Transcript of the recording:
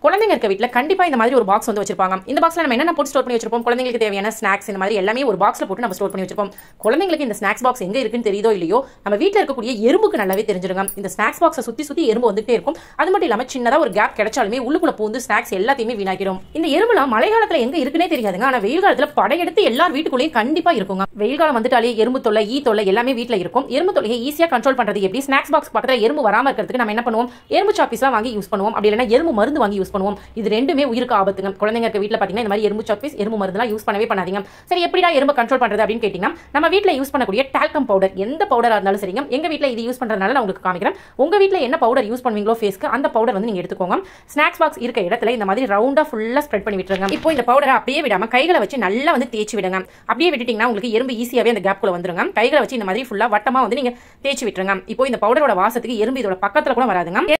குழந்தைங்க இருக்க வீட்டில் கண்டிப்பாக இந்த மாதிரி ஒரு பாக்ஸ் வந்து வச்சிருப்பாங்க இந்த பாக்ஸில் நம்ம என்னென்ன போட்டு ஸ்டோர் பண்ணி வச்சிருப்போம் குழந்தைங்களுக்கு தேவையான ஸ்நாக்ஸ் இந்த மாதிரி எல்லாமே ஒரு பாக்ஸில் போட்டு நம்ம ஸ்டோர் பண்ணி வச்சிருப்போம் குழந்தைங்களுக்கு இந்த ஸ்நாக்ஸ் பாக்ஸ் எங்கே இருக்குன்னு தெரியுதோ இல்லையோ நம்ம வீட்டில் இருக்கக்கூடிய எறும்புக்கு நல்லாவே தெரிஞ்சிருங்க இந்த ஸ்நாக்ஸ் பாக்ஸை சுற்றி சுற்றி எறும்பு வந்துட்டே இருக்கும் அது மட்டும் இல்லாமல் சின்னதாக ஒரு கேப் கிடைச்சாலுமே உள்ளுக்குள்ள பூந்து ஸ்நாக்ஸ் எல்லாத்தையுமே வீணாக்கிடும் இந்த எறும்புலாம் மழை காலத்தில் எங்கே இருக்குன்னே தெரியாதுங்க ஆனால் வெயில் காலத்தில் படையெடுத்து எல்லார் வீட்டுக்குள்ளேயும் கண்டிப்பாக இருக்குங்க வெயில் காலம் வந்துட்டாலே எறும்பு தொல்லை ஈ தொல்லை எல்லாமே வீட்டில் இருக்கும் எறும்பு தொல்லையை ஈஸியாக கண்ட்ரோல் பண்ணுறது எப்படி ஸ்நாக்ஸ் பாக்ஸ் பக்கத்தில் எறும்பு வராமல் இருக்கிறதுக்கு நம்ம என்ன பண்ணுவோம் எறும்பு சாப்பீஸ்லாம் வாங்கி யூஸ் பண்ணுவோம் அப்படி இல்லைன்னா எறும்பு மருந்து வாங்கி யூஸ் பண்ணுவோம் இது ரெண்டுமே உயிருக்கு ஆபத்துங்க குழந்தைங்க இருக்க வீட்டில் பார்த்தீங்கன்னா இந்த மாதிரி எறும்பு சாப்பீஸ் எறும்பு மருந்துலாம் யூஸ் பண்ணவே பண்ணாதீங்க சரி எப்படிடா எறும்பு கண்ட்ரோல் பண்ணுறது அப்படின்னு கேட்டிங்கன்னா நம்ம வீட்டில் யூஸ் பண்ணக்கூடிய டால்கம் பவுடர் எந்த பவுடராக இருந்தாலும் சரிங்க எங்கள் வீட்டில் இது யூஸ் பண்ணுறதுனால நான் உங்களுக்கு காமிக்கிறேன் உங்கள் வீட்டில் என்ன பவுடர் யூஸ் பண்ணுவீங்களோ ஃபேஸ்க்கு அந்த பவுடர் வந்து நீங்கள் எடுத்துக்கோங்க ஸ்நாக்ஸ் பாக்ஸ் இருக்க இடத்துல இந்த மாதிரி ரவுண்டாக ஃபுல்லாக ஸ்ப்ரெட் பண்ணி விட்டுருங்க இப்போ இந்த பவுடரை அப்படியே விடாம கைகளை வச்சு நல்லா வந்து தேய்ச்சி விடுங்க அப்படியே விட்டுட்டிங்கன்னா உங்களுக்கு எறும்பு ஈஸியாகவே அந்த கேப்குள்ள வந்துருங்க கைகளை வச்சு இந்த மாதிரி ஃபுல்லாக வட்டமாக வந்து நீங்கள் தேய்ச்சி விட்டுருங்க இப்போ இந்த பவுடரோட வாசத்துக்கு எறும்பு இதோட பக்கத்தில் கூட வராதுங்க